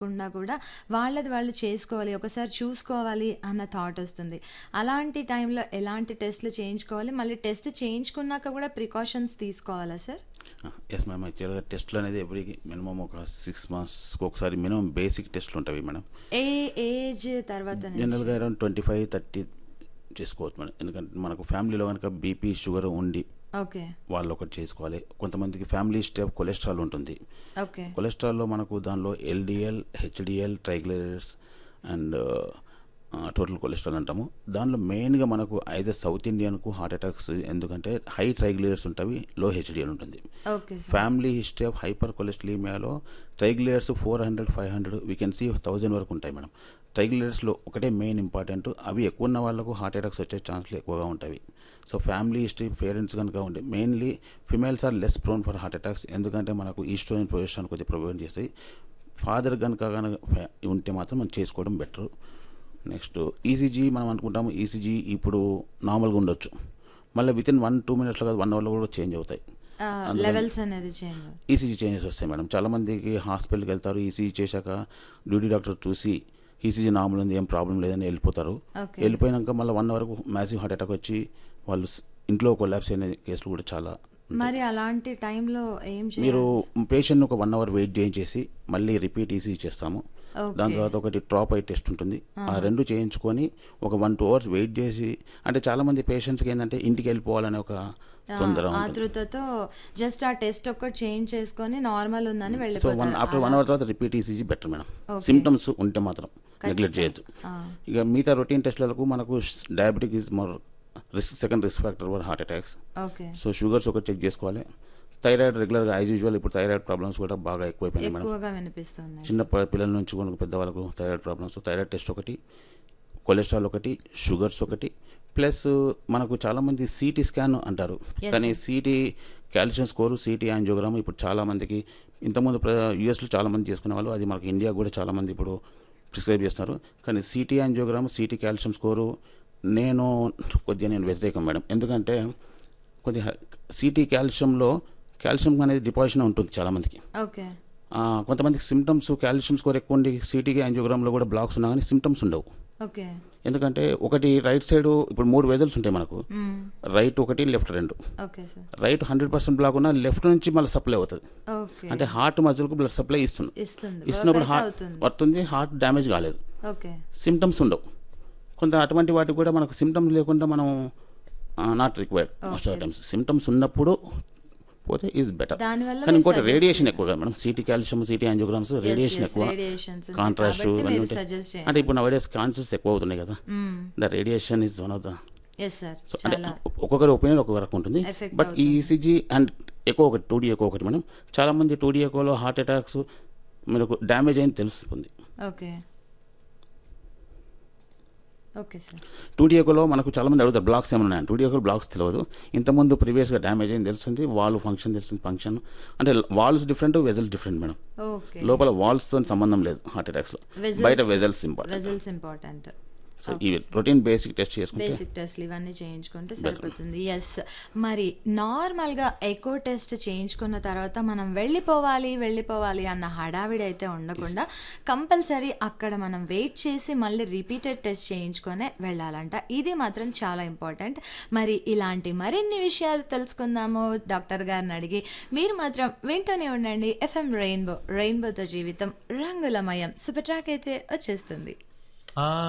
ఉన్నా కూడా వాళ్ళది వాళ్ళు చేసుకోవాలి. ఒకసారి చూసుకోవాలి అన్న థాట్ ఒస్తుంది. అలాంటి టైంలో ఎలాంటి టెస్ట్‌లు చేయించుకోవాలి? మళ్ళీ టెస్ట్ చేయించుకున్నాక కూడా ప్రికాషన్స్ తీసుకోవాలా సార్? Yes ma'am. యాక్చువల్‌గా టెస్ట్‌లు అనేది ఎవ్రీ మినిమమ్ ఒక 6 మంత్స్‌కి ఒకసారి మినిమమ్ బేసిక్ టెస్ట్‌లు ఉంటాయి మేడం. ఏ ఏజ్ తర్వాత నుంచి? జనరల్‌గా అరౌండ్ 25, 30 చేసుకోవచ్చు మేడం. ఎందుకంటే మనకు ఫ్యామిలీలో గనుక బీపీ, షుగర్ ఉండి ఓకే. వాళ్ళు ఒకటి చేసుకోవాలి. కొంతమందికి ఫ్యామిలీ హిస్టరీ ఆఫ్ కొలెస్ట్రాల్ ఉంటుంది. ఓకే. కొలెస్ట్రాల్‌లో మనకు దానిలో LDL, HDL, triglycerides and ah, total cholesterol అంటాము. దానిలో మెయిన్‌గా మనకు యాస్ ఎ సౌత్ ఇండియన్‌కు హార్ట్ అటాక్స్ ఎందుకంటే హై ట్రైగ్లిజరైడ్స్ ఉంటవి. లో హెచ్‌డీఎల్ ఉంటుంది. Okay sir. Family history of hyper కొలెస్ట్రీమియాలో ట్రైగ్లిజరైడ్స్ 400, 500 వీ కెన్ సీ 1000 వరకు ఉంటాయి మేడం. ట్రైగ్లిజరైడ్స్‌లో ఒకటే మెయిన్ ఇంపార్టెంట్. అవి ఎక్కువ ఉన్న వాళ్ళకు హార్ట్ అటాక్స్ వచ్చే ఛాన్స్‌లు ఎక్కువగా ఉంటాయి. సో ఫ్యామిలీ హిస్టరీ పేరెంట్స్ గనుక ఉంటే mainly females are less prone for heart attacks ఎందుకంటే మనకు ఈస్ట్రోజన్ ప్రొజెస్ట్రాన్ కొద్దిగా ప్రివెంట్ చేస్తాయి. ఫాదర్ గనుక గనక ఫ్యా ఉంటే మాత్రం మనం చేసుకోవడం బెటర్. నెక్స్ట్ ఈసీజీ మనం అనుకుంటాము ఈసీజీ ఇప్పుడు నార్మల్‌గా ఉండొచ్చు. మళ్ళీ వితిన్ 1, 2 మినిట్స్‌లో కాదు 1 అవర్‌లో కూడా చేంజ్ అవుతాయి. ఆ! అందుకని లెవెల్స్ అనేది చేంజ్. ఈసీజీ చేంజెస్ వస్తాయి మేడం. చాలామందికి హాస్పిటల్‌కి వెళ్తారు. ఈసీజీ చేశాక డ్యూటీ డాక్టర్ చూసి ఈసీజీ నార్మల్ ఉంది. ఏం ప్రాబ్లమ్ లేదని వెళ్ళిపోతారు. ఓకే. వెళ్ళిపోయినాక మళ్ళీ 1 అవర్‌కు మ్యాసివ్ హార్ట్ అటాక్ వచ్చి వాళ్ళు స్ ఇంట్లో కొలాప్స్ అయిన కేసులు కూడా చాలా ఉంటాయి. మరి అలాంటి టైంలో ఏం మీరు చేయాలి? పేషెంట్‌ని ఒక 1 అవర్ వెయిట్ చేయించేసి మళ్ళీ రిపీట్ ఈసీజీ చేస్తాము. దాని ఓకే. తర్వాత ఒకటి డ్రాప్ ఐ టెస్ట్ ఉంటుంది. ఆ! ఆ 2 చేయించుకొని ఒక 1, 2 అవర్స్ వెయిట్ చేసి అంటే చాలామంది పేషెంట్స్‌కి ఏందంటే ఇంటికి వెళ్ళిపోవాలనే ఒక ఆ! తొందర ఉంటుంది. ఆతృతతో జస్ట్ ఆ టెస్ట్ ఒక్కటి చేంజ్ చేసుకొని నార్మల్ ఉందని సో వన్ వెళ్ళిపోతారు. ఆఫ్టర్ 1 అలా అవర్ తర్వాత repeat ECG better madam. Okay. Symptoms ఉంటే మాత్రం నెగ్లెక్ట్ ఖచ్చితంగా. చేయొద్దు. ఆ! ఇక మిగతా రొటీన్ టెస్ట్‌లకు మనకు diabetic is more risk second risk factor for heart attacks. Okay. So sugars ఒకటి చెక్ చేసుకోవాలి. థైరాయిడ్ రెగ్యులర్‌గా యాజ్ యూజువల్ ఇప్పుడు థైరాయిడ్ ప్రాబ్లమ్స్ కూడా బాగా ఎక్కువైపోయినాయి మేడం. ఎక్కువగా వినిపిస్తున్నాయి చిన్న సార్. ప పిల్లల నుంచి కూడా పెద్దవాళ్ళకు థైరాయిడ్ ప్రాబ్లమ్స్ థైరాయిడ్ టెస్ట్ ఒకటి, కొలెస్ట్రాల్ ఒకటి, షుగర్స్ ఒకటి ప్లస్ మనకు చాలామంది సీటీ స్కాన్ అంటారు. యెస్ కానీ sir. CT calcium score, CT angiogram ఇప్పుడు చాలామందికి ఇంతకుముందు ప్ర యూఎస్‌లో చాలామంది చేసుకునేవాళ్ళు. అది మనకి ఇండియా కూడా చాలామంది ఇప్పుడు ప్రిస్క్రైబ్ చేస్తున్నారు. కానీ CT angiogram, CT calcium score నేను కొద్దిగా నేను వ్యతిరేకం మేడం. ఎందుకంటే కొద్దిగా సీటీ కాల్షియంలో కాల్షియం అనేది డిపాజిషన్ ఉంటుంది చాలామందికి. ఓకే. ఆ! కొంతమందికి సిమ్టమ్స్ కాల్షియం స్కోర్ ఎక్కువ ఉండి సీటీ యాంజియోగ్రామ్‌లో కూడా బ్లాక్స్ ఉన్నా కానీ సిమ్టమ్స్ ఉండవు. ఓకే. ఎందుకంటే ఒకటి రైట్ సైడ్ ఇప్పుడు 3 వెజల్స్ ఉంటాయి మనకు. హ్మ్. రైట్ ఒకటి, left 2. Okay sir. Right 100% block ఉన్నా లెఫ్ట్ నుంచి మళ్ళీ సప్లై అవుతది. ఓకే. అంటే హార్ట్ మజిల్‌కు బ్లడ్ సప్లై ఇస్తుంది. ఇస్తుంది. ఇస్తున్నప్పుడు వర్క్ హార్ట్ అయితే అవుతుంది. వస్తుంది. హార్ట్ డ్యామేజ్ కాలేదు. ఓకే. సిమ్టమ్స్ ఉండవు. కొంత అటువంటి వాటికి కూడా మనకు సిమ్టమ్స్ లేకుండా మనం ah, not required most of okay. The times. Symptoms ఉన్నప్పుడు పోతే ఈజ్ బెటర్. దానివల్ల కానీ మీరు ఇంకోటి సజెస్ట్ రేడియేషన్ చేయాలి. ఎక్కువ కదా madam. CT calcium, CT angiograms yes. Radiation yes. ఎక్కువ. రేడియేషన్స్ ఉంటాయి కాంట్రాస్ట్ కాబట్టి ఇవన్నీ మీరు ఉంటాయి. సజెస్ట్ అంటే చేయండి. ఇప్పుడు నవడేస్ కాన్సర్స్ ఎక్కువ అవుతున్నాయి కదా. Hmm. The radiation is one of the yes sir. So అంటే చాలా ఒక్కొక్కరి ఒపీనియన్ ఒక్కొక్క రకం ఉంటుంది. ఎఫెక్ట్ బట్ ఈ అవుతుంది. ఈసీజీ అండ్ ఎకో ఒకటి 2డీ ఎకో ఒకటి మేడం. చాలామంది 2డీ ఎకోలో హార్ట్ అటాక్స్ మనకు డ్యామేజ్ అయింది తెలుస్తుంది. ఓకే. Okay sir. 2డీ ఎకోలో మనకు చాలామంది అడుగుతారు బ్లాక్స్ ఏమైనా ఉన్నాయని. 2డీ ఎకోలో బ్లాక్స్ తెలియదు. ఇంతకుముందు ప్రీవియస్‌గా డ్యామేజ్ అయింది తెలుస్తుంది. వాల్వ్ ఫంక్షన్ తెలుస్తుంది ఫంక్షన్. అంటే valves different, vessels different madam. Okay. లోపల వాల్వ్స్‌తోని సంబంధం లేదు హార్ట్ అటాక్స్‌లో. బయట vessels vessels important. Vessels important. So okay ఇవి సార్. రొటీన్ బేసిక్ టెస్ట్ చేసుకుంటే బేసిక్ టెస్ట్‌లు ఇవన్నీ చేయించుకుంటే బెటర్. సరిపోతుంది. యెస్. మరి నార్మల్‌గా ఎకో టెస్ట్ చేయించుకున్న తర్వాత మనం వెళ్ళిపోవాలి, వెళ్ళిపోవాలి అన్న హడావిడి అయితే ఉండకుండా కంపల్సరీ అక్కడ మనం వెయిట్ చేసి మళ్ళీ రిపీటెడ్ టెస్ట్ చేయించుకొనే వెళ్ళాలంట. ఇది మాత్రం చాలా ఇంపార్టెంట్. మరి ఇలాంటి మరిన్ని విషయాలు తెలుసుకుందాము డాక్టర్ గారిని అడిగి. మీరు మాత్రం వింటూనే ఉండండి ఎఫ్ఎం రెయిన్బో. రెయిన్బోతో జీవితం రంగులమయం. సూపర్ ట్రాక్ అయితే వచ్చేస్తుంది. ఆ